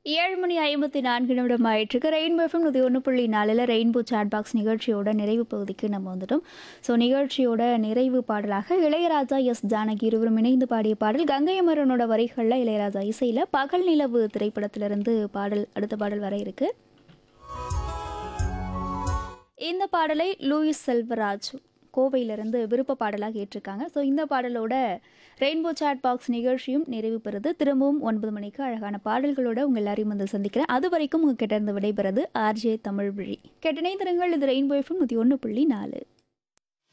ஏழு மணி ஐம்பத்தி நான்கு நிமிடம் ஆயிட்டிருக்கு ரெயின்போ எஃப்எம் நூற்றி ஒன்று புள்ளி நாலில் ரெயின்போ சாட் பாக்ஸ் நிகழ்ச்சியோட நிறைவு பகுதிக்கு நம்ம வந்துட்டோம் ஸோ நிகழ்ச்சியோட நிறைவு பாடலாக இளையராஜா எஸ் ஜானகி இருவரும் இணைந்து பாடிய பாடல் கங்கை அமரனோட வரிகளில் இளையராஜா இசையில் பகல் நிலவு திரைப்படத்திலிருந்து பாடல் அடுத்த பாடல் வர இருக்கு இந்த பாடலை லூயிஸ் செல்வராஜ் கோவையிலிருந்து விருப்ப பாடலாக ஏற்றிருக்காங்க ஸோ இந்த பாடலோட ரெயின்போ சாட் பாக்ஸ் நிகழ்ச்சியும் நிறைவு பெறுது திரும்பவும் ஒன்பது மணிக்கு அழகான பாடல்களோட உங்கள் எல்லாரையும் வந்து சந்திக்கிறேன் அது வரைக்கும் உங்கள் கிட்ட இருந்து விடைபெறது ஆர்ஜே தமிழ் விழி கேட்டனை திருங்கள் இது ரெயின்போ எஃப்எம் நூற்றி ஒன்று புள்ளி நாலு